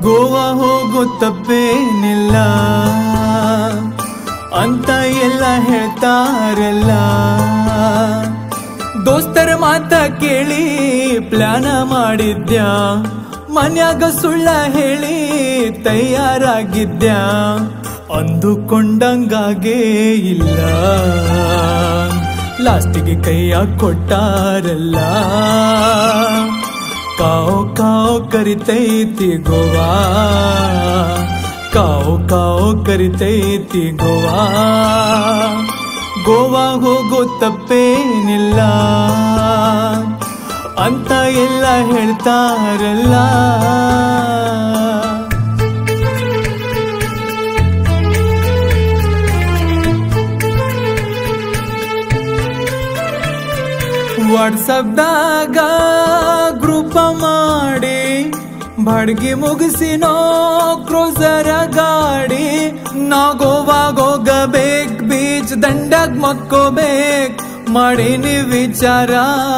ಗೋವಾ ಹೋಗೋ ತಪ್ಪೇನಿಲ್ಲ ಅಂತ ಎಲ್ಲ ಹೇಳ್ತಾರಲ್ಲ ದೋಸ್ತರ ಮಾತ ಕೇಳಿ ಪ್ಲಾನ ಮಾಡಿದ್ಯಾ ಮನ್ಯಾಗ ಸುಳ್ಳ ಹೇಳಿ ತಯಾರಾಗಿದ್ಯಾ ಅಂದುಕೊಂಡಂಗಾಗೇ ಇಲ್ಲ ಲಾಸ್ಟಿಗೆ ಕೈಯ ಕೊಟ್ಟಾರಲ್ಲ ಕಾವು ಕಾವು ಕರಿತೈತಿ ಗೋವಾ ಕಾವು ಕಾವು ಕರಿತೈತಿ ಗೋವಾ ಗೋವಾ ಹೋಗೋ ತಪ್ಪೇನಿಲ್ಲ ಅಂತ ಎಲ್ಲ ಹೇಳ್ತಾರಲ್ಲ ವಾಟ್ಸಪ್ದಾಗ ಗ್ರೂಪ ಮಾಡಿ ಬಾಡ್ಗಿ ಮುಗಿಸಿನೋ ಕ್ರೋಸರ ಗಾಡಿ ನಾ ಗೋವಾಗ ಹೋಗಬೇಕ್ ಬೀಚ್ ದಂಡಗ್ ಮಕ್ಕೋಬೇಕ್ ಮಾಡೀನಿ ವಿಚಾರ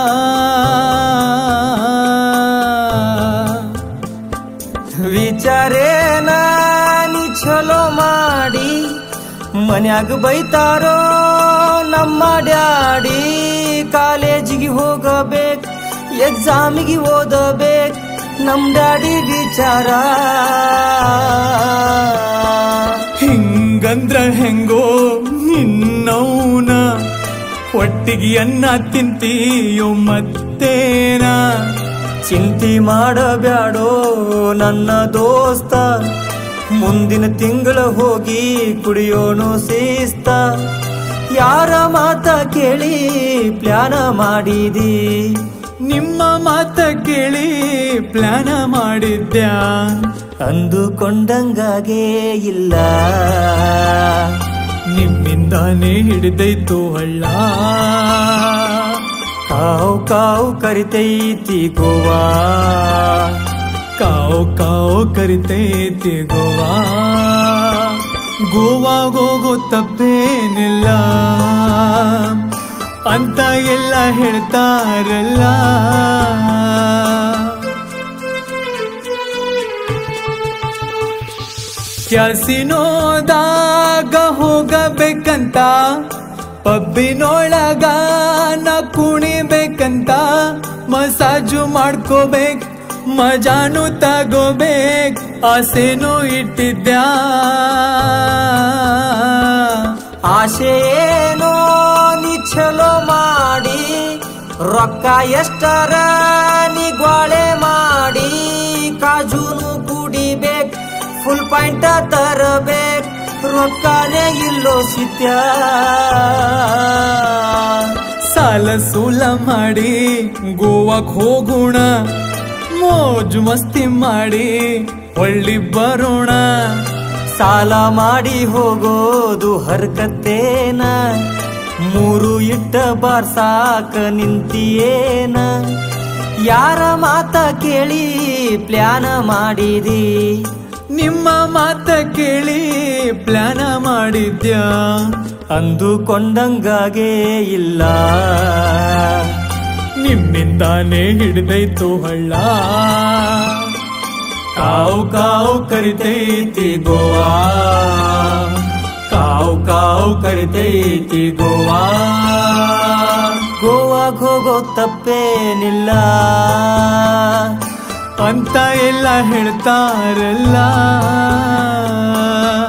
ವಿಚಾರೇನ ನೀ ಚಲೋ ಮಾಡಿ ಮನ್ಯಾಗ ಬೈತಾರೋ ನಮ್ಮ ಡ್ಯಾಡಿ ಕಾಲೇಜಿಗೆ ಹೋಗಬೇಕು ಎಕ್ಸಾಮಿಗೆ ಓದಬೇಕು ನಮ್ ಡ್ಯಾಡಿ ವಿಚಾರ ಹಿಂಗಂದ್ರ ಹೆಂಗೋ ನಿನ್ನೌನ ಒಟ್ಟಿಗೆ ಅನ್ನ ತಿಂತೀಯೋ ಮತ್ತೇನ ಚಿಂತೆ ಮಾಡಬ್ಯಾಡೋ ನನ್ನ ದೋಸ್ತ ಮುಂದಿನ ತಿಂಗಳ ಹೋಗಿ ಕುಡಿಯೋನು ಶಿಸ್ತ ಯಾರ ಮಾತ ಕೇಳಿ ಪ್ಲಾನ ಮಾಡಿದಿ ನಿಮ್ಮ ಮಾತ ಕೇಳಿ ಪ್ಲಾನ ಮಾಡಿದ್ಯಾ ಅಂದುಕೊಂಡಂಗಾಗೇ ಇಲ್ಲ ನಿಮ್ಮಿಂದಾನೇ ಹಿಡಿದೈತು ಹಳ್ಳ ಕಾವು ಕಾವು ಕರಿತೈತಿ ಗೋವಾ ಕಾವು ಕಾವು ಕರಿತೈತಿ ಗೋವಾ ಗೋವಾ ಹೋಗೋ ತಪ್ಪೇನಿಲ್ಲ ಅಂತ ಎಲ್ಲ ಹೇಳ್ತಾರಲ್ಲ ಕ್ಯಾಸಿನೋದಾಗ ಹೋಗಬೇಕಂತ ಪಬ್ಬಿನೊಳಗ ನಾ ಕುಣಿಬೇಕಂತ ಮಸಾಜು ಮಾಡ್ಕೋಬೇಕ್ ಮಜಾನು ತಗೋಬೇಕ್ ಆಸೆನೂ ಇಟ್ಟಿದ್ಯಾ ಆಸೆ ಏನೋ ನೀ ಚಲೋ ಮಾಡಿ ರೊಕ್ಕ ಎಷ್ಟರ ನೀ ಗ್ವಾಳೆ ಮಾಡಿ ಕಾಜೂನು ಕುಡಿಬೇಕ್ ಫುಲ್ ಪಾಯಿಂಟ ತರಬೇಕ್ ರೊಕ್ಕನೇ ಇಲ್ಲೋ ಸಿತ್ಯ ಸಾಲ ಸೂಲ ಮಾಡಿ ಗೋವಾಕ್ ಹೋಗೋಣ ಮೋಜು ಮಸ್ತಿ ಮಾಡಿ ಒಳ್ಳಿ ಬರೋಣ ಸಾಲ ಮಾಡಿ ಹೋಗೋದು ಹರ್ಕತ್ತೇನ ಮೂರು ಇಟ್ಟ ಬಾರ್ ಸಾಕ ನಿಂತಿಯೇನ ಯಾರ ಮಾತ ಕೇಳಿ ಪ್ಲಾನ ಮಾಡಿದಿ ನಿಮ್ಮ ಮಾತ ಕೇಳಿ ಪ್ಲಾನ ಮಾಡಿದ್ಯಾ ಅಂದುಕೊಂಡಂಗಾಗೇ ಇಲ್ಲ ನಿಮ್ಮಿಂದಾನೇ ಹಿಡಿದೈತು ಹಳ್ಳ ಕಾವು ಕಾವು ಕರಿತೈತಿ ಗೋವಾ ಕಾವು ಕಾವು ಕರಿತೈತಿ ಗೋವಾ ಗೋವಾಗ್ ಹೋಗೋ ತಪ್ಪೇನಿಲ್ಲ ಅಂತ ಎಲ್ಲ ಹೇಳ್ತಾರಲ್ಲ